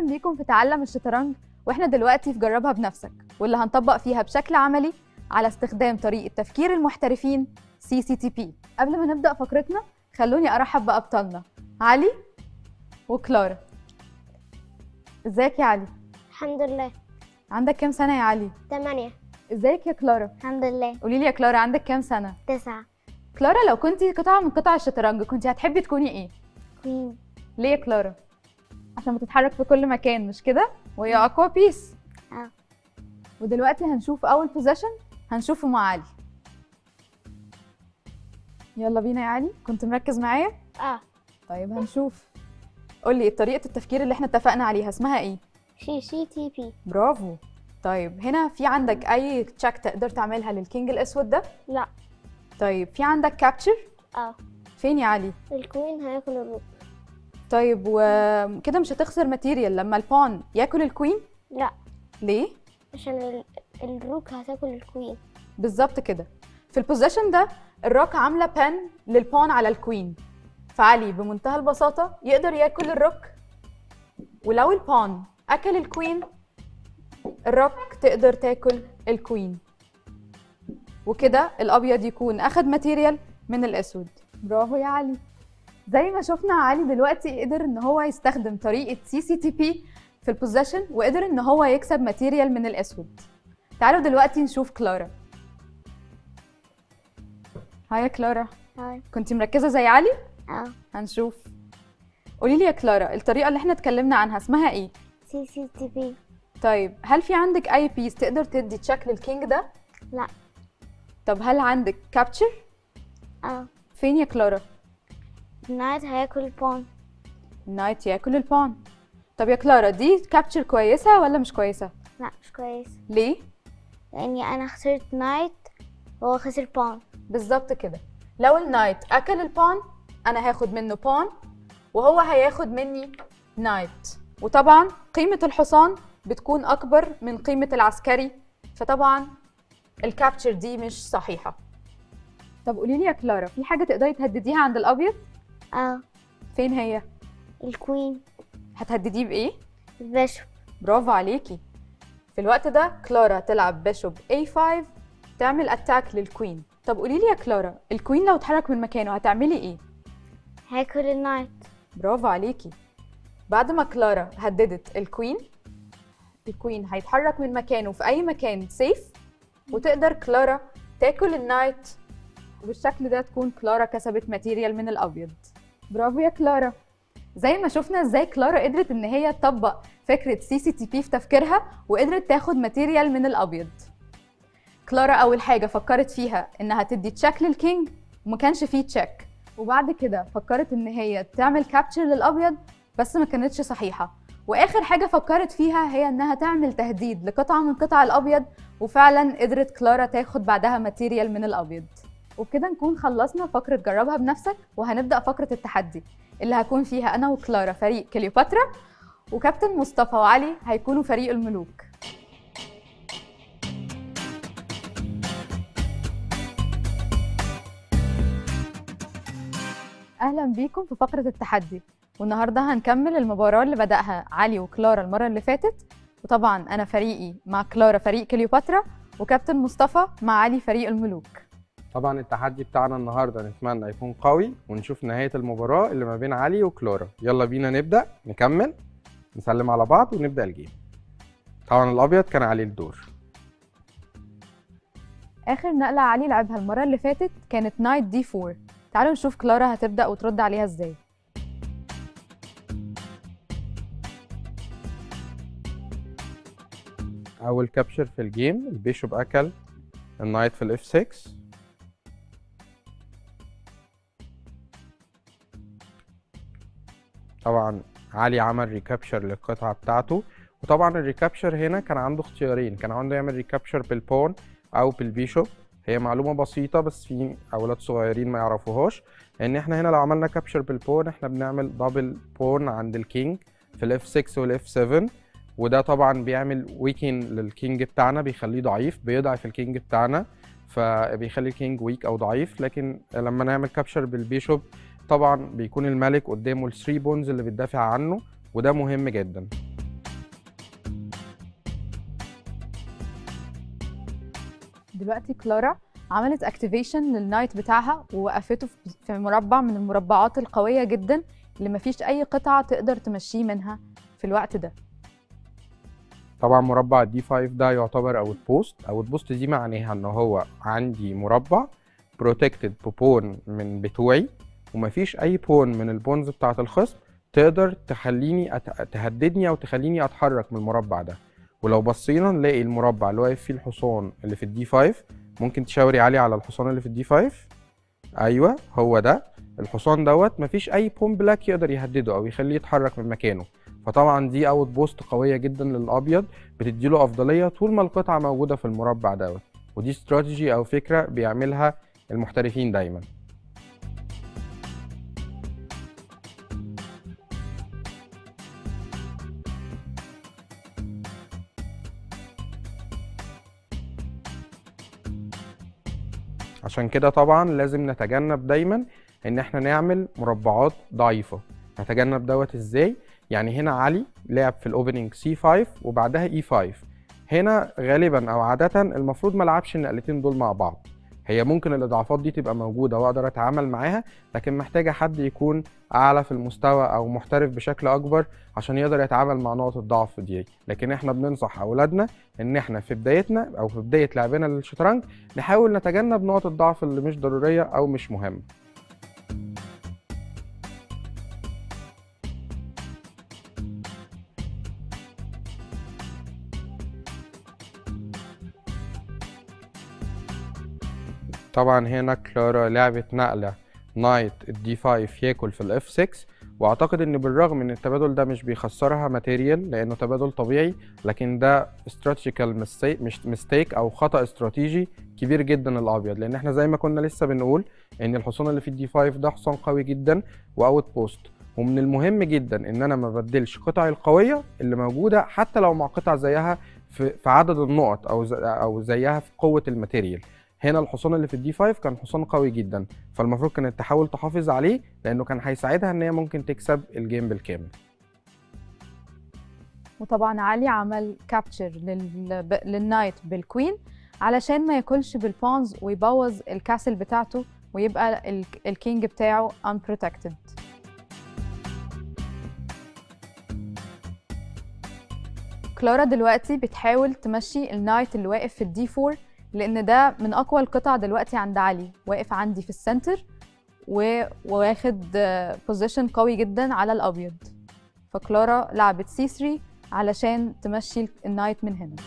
بيكم في تعلم الشطرنج واحنا دلوقتي في جربها بنفسك واللي هنطبق فيها بشكل عملي على استخدام طريقة تفكير المحترفين سي سي تي بي قبل ما نبدأ فقرتنا خلوني أرحب بأبطالنا علي وكلارا ازيك يا علي الحمد لله عندك كام سنة يا علي تمانية ازيك يا كلارا الحمد لله قولي لي يا كلارا عندك كام سنة تسعة كلارا لو كنتي قطعة من قطع الشطرنج كنتي هتحبي تكوني ايه كوين ليه يا كلارا عشان بتتحرك في كل مكان مش كده وهي اقوى بيس اه ودلوقتي هنشوف اول بوزيشن هنشوفه مع علي يلا بينا يا علي كنت مركز معايا اه طيب هنشوف قولي طريقة التفكير اللي احنا اتفقنا عليها اسمها ايه سي سي تي بي برافو طيب هنا في عندك اي تشيك تقدر تعملها للكينج الاسود ده لا طيب في عندك كابتشر اه فين يا علي الكوين هياكل الروك طيب وكده مش هتخسر ماتيريال لما البون ياكل الكوين لا ليه عشان ال... الروك هتاكل الكوين بالظبط كده في البوزيشن ده الروك عامله بان للبون على الكوين فعلي بمنتهى البساطه يقدر ياكل الروك ولو البون اكل الكوين الروك تقدر تاكل الكوين وكده الابيض يكون اخد ماتيريال من الاسود برافو يا علي زي ما شفنا علي دلوقتي قدر ان هو يستخدم طريقه سي سي تي بي في البوزيشن وقدر ان هو يكسب ماتيريال من الاسود تعالوا دلوقتي نشوف كلارا هاي يا كلارا هاي كنت مركزة زي علي؟ اه هنشوف قولي لي يا كلارا الطريقة اللي احنا اتكلمنا عنها اسمها ايه؟ سي سي تي بي طيب هل في عندك اي بيس تقدر تدي تشيك للكينج ده؟ لا طب هل عندك كابتشر؟ اه فين يا كلارا؟ النايت هياكل البون النايت ياكل البون طب يا كلارا دي كابتشر كويسة ولا مش كويسة؟ لا مش كويس ليه؟ لاني انا خسرت نايت وهو خسر بون بالظبط كده لو النايت اكل البون انا هاخد منه بون وهو هياخد مني نايت وطبعا قيمة الحصان بتكون اكبر من قيمة العسكري فطبعا الكابتشر دي مش صحيحة طب قولي لي يا كلارا في حاجة تقدري تهدديها عند الابيض اه فين هي الكوين هتهدديه بايه البشب برافو عليكي في الوقت ده كلارا تلعب بيشوب A5 تعمل اتاك للكوين طب قولي لي يا كلارا الكوين لو اتحرك من مكانه هتعملي ايه هياكل النايت برافو عليكي بعد ما كلارا هددت الكوين الكوين هيتحرك من مكانه في اي مكان سيف وتقدر كلارا تاكل النايت وبالشكل ده تكون كلارا كسبت ماتيريال من الابيض برافو يا كلارا زي ما شفنا ازاي كلارا قدرت ان هي تطبق فكره سي سي تي بي في تفكيرها وقدرت تاخد ماتيريال من الابيض كلارا اول حاجه فكرت فيها انها تدي تشيك للكينج وما كانش فيه تشيك وبعد كده فكرت ان هي تعمل كابتشر للابيض بس ما كانتش صحيحه واخر حاجه فكرت فيها هي انها تعمل تهديد لقطعه من قطع الابيض وفعلا قدرت كلارا تاخد بعدها ماتيريال من الابيض وبكده نكون خلصنا فقره جربها بنفسك وهنبدا فقره التحدي اللي هكون فيها انا وكلارا فريق كليوباترا وكابتن مصطفى وعلي هيكونوا فريق الملوك اهلا بيكم في فقره التحدي والنهارده هنكمل المباراه اللي بداها علي وكلارا المره اللي فاتت وطبعا انا فريقي مع كلارا فريق كليوباترا وكابتن مصطفى مع علي فريق الملوك طبعا التحدي بتاعنا النهارده نتمنى يكون قوي ونشوف نهايه المباراه اللي ما بين علي وكلورا يلا بينا نبدا نكمل نسلم على بعض ونبدا الجيم طبعا الابيض كان عليه الدور اخر نقله علي لعبها المره اللي فاتت كانت نايت دي 4 تعالوا نشوف كلارا هتبدا وترد عليها ازاي اول كابشر في الجيم البيشوب اكل النايت في الاف 6 طبعا علي عمل ريكابشر للقطعه بتاعته وطبعا الريكابشر هنا كان عنده اختيارين كان عنده يعمل ريكابشر بالبون او بالبيشوب هي معلومه بسيطه بس في اولاد صغيرين ما يعرفوهاش ان احنا هنا لو عملنا كابشر بالبون احنا بنعمل دبل بون عند الكينج في الاف 6 والاف 7 وده طبعا بيعمل ويكين للكينج بتاعنا بيخليه ضعيف بيضعف الكينج بتاعنا فبيخلي الكينج ويك او ضعيف لكن لما نعمل كابشر بالبيشوب طبعا بيكون الملك قدامه الثري بونز اللي بتدافع عنه وده مهم جدا دلوقتي كلارا عملت اكتيفيشن للنايت بتاعها ووقفته في- في مربع من المربعات القويه جدا اللي مفيش اي قطعه تقدر تمشيه منها في الوقت ده طبعا مربع الدي 5 ده يعتبر اوت بوست اوت بوست دي معناها ان هو عندي مربع بروتكتد ببون من بتوعي ومفيش اي بون من البونز بتاعه الخصم تقدر تخليني أت... تهددني او تخليني اتحرك من المربع ده ولو بصينا نلاقي المربع اللي واقف فيه الحصان اللي في الدي 5 ممكن تشاوري عليه على الحصان اللي في الدي 5 ايوه هو ده الحصان دوت مفيش اي بون بلاك يقدر يهدده او يخليه يتحرك من مكانه فطبعا دي اوت بوست قويه جدا للابيض بتديله افضليه طول ما القطعه موجوده في المربع دوت ودي استراتيجي او فكره بيعملها المحترفين دايما عشان كده طبعا لازم نتجنب دايما ان احنا نعمل مربعات ضعيفه نتجنب دوت ازاي يعني هنا علي لعب في الاوبننج سي 5 وبعدها اي 5 هنا غالبا او عاده المفروض ما لعبش النقلتين دول مع بعض هي ممكن الاضعافات دي تبقى موجوده واقدر اتعامل معاها لكن محتاجه حد يكون اعلى في المستوى او محترف بشكل اكبر عشان يقدر يتعامل مع نقط الضعف دي لكن احنا بننصح اولادنا ان احنا في بدايتنا او في بدايه لعبنا للشطرنج نحاول نتجنب نقط الضعف اللي مش ضروريه او مش مهمه طبعا هنا كلارا لعبت نقلة نايت الدي 5 ياكل في الاف 6 واعتقد ان بالرغم ان التبادل ده مش بيخسرها ماتيريال لانه تبادل طبيعي لكن ده استراتيجيكال مش ميستيك او خطا استراتيجي كبير جدا الابيض لان احنا زي ما كنا لسه بنقول ان الحصان اللي في الدي 5 ده حصان قوي جدا واوت بوست ومن المهم جدا ان انا ما بدلش قطعي القويه اللي موجوده حتى لو مع قطع زيها في في عدد النقط او ز- او زيها في قوه الماتيريال هنا الحصان اللي في الدي 5 كان حصان قوي جدا فالمفروض كانت تحاول تحافظ عليه لانه كان هيساعدها ان هي ممكن تكسب الجيم بالكامل وطبعا علي عمل كابتشر لل... ب- للنايت بالكوين علشان ما ياكلش بالبونز ويبوظ الكاسل بتاعته ويبقى ال... الكينج بتاعه unprotected كلارا دلوقتي بتحاول تمشي النايت اللي واقف في الدي 4 لان ده من اقوى القطع دلوقتي عند علي واقف عندي في السنتر و- وواخد بوزيشن قوي جدا على الابيض فكلارا لعبت سي 3 علشان تمشي النايت من هنا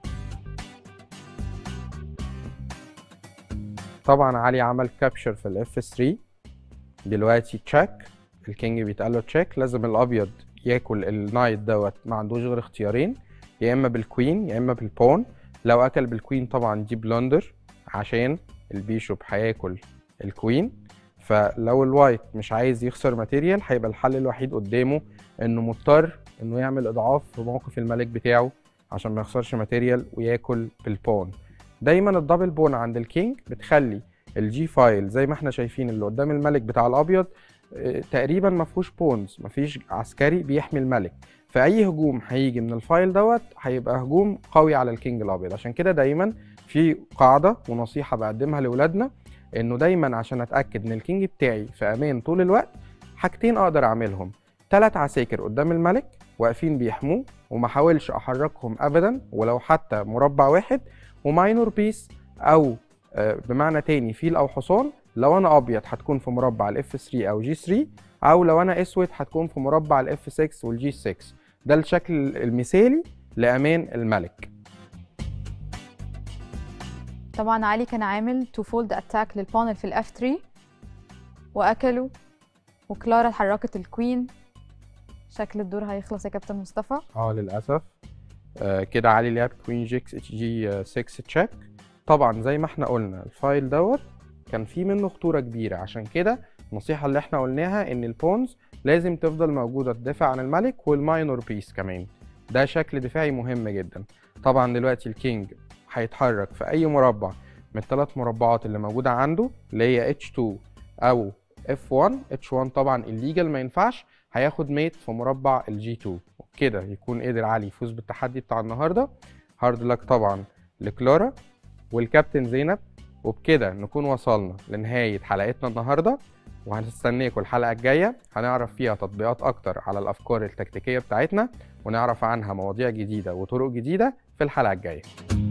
طبعا علي عمل كابشر في الاف 3 دلوقتي تشيك الكينج بيتقال له تشيك لازم الابيض ياكل النايت دوت ما عندوش غير اختيارين يا اما بالكوين يا اما بالبون لو اكل بالكوين طبعا دي بلندر عشان البيشوب هياكل الكوين فلو الوايت مش عايز يخسر ماتيريال هيبقى الحل الوحيد قدامه انه مضطر انه يعمل اضعاف في موقف الملك بتاعه عشان ما يخسرش ماتيريال وياكل بالبون دايما الدبل بون عند الكينج بتخلي الجي فايل زي ما احنا شايفين اللي قدام الملك بتاع الابيض اه، تقريبا ما فيهوش بونز ما فيش عسكري بيحمي الملك فاي هجوم هيجي من الفايل دوت هيبقى هجوم قوي على الكينج الابيض عشان كده دايما في قاعده ونصيحه بقدمها لاولادنا انه دايما عشان اتاكد ان الكينج بتاعي في امان طول الوقت حاجتين اقدر اعملهم ثلاث عساكر قدام الملك واقفين بيحموه وما حاولش احركهم ابدا ولو حتى مربع واحد وماينور بيس او آه، بمعنى تاني فيل او حصان لو انا ابيض هتكون في مربع الاف 3 او جي 3 او لو انا اسود هتكون في مربع الاف 6 والجي 6 ده الشكل المثالي لامان الملك طبعا علي كان عامل تو فولد اتاك للبون في الاف 3 واكلوا وكلارا حركت الكوين شكل الدور هيخلص يا كابتن مصطفى اه للاسف آه كده علي لعب كوين جيكس اتش جي 6 تشيك طبعا زي ما احنا قلنا الفايل دوت كان فيه منه خطوره كبيره عشان كده النصيحه اللي احنا قلناها ان البونز لازم تفضل موجوده تدافع عن الملك والماينور بيس كمان ده شكل دفاعي مهم جدا طبعا دلوقتي الكينج هيتحرك في اي مربع من الثلاث مربعات اللي موجوده عنده اللي هي H2 او F1 H1 طبعا الليجل ما ينفعش هياخد ميت في مربع الجي 2 وبكده يكون قدر علي يفوز بالتحدي بتاع النهارده هارد لك طبعا لكلارا والكابتن زينب وبكده نكون وصلنا لنهاية حلقتنا النهاردة وهنستناكم الحلقة الجاية هنعرف فيها تطبيقات أكتر على الأفكار التكتيكية بتاعتنا ونعرف عنها مواضيع جديدة وطرق جديدة في الحلقة الجاية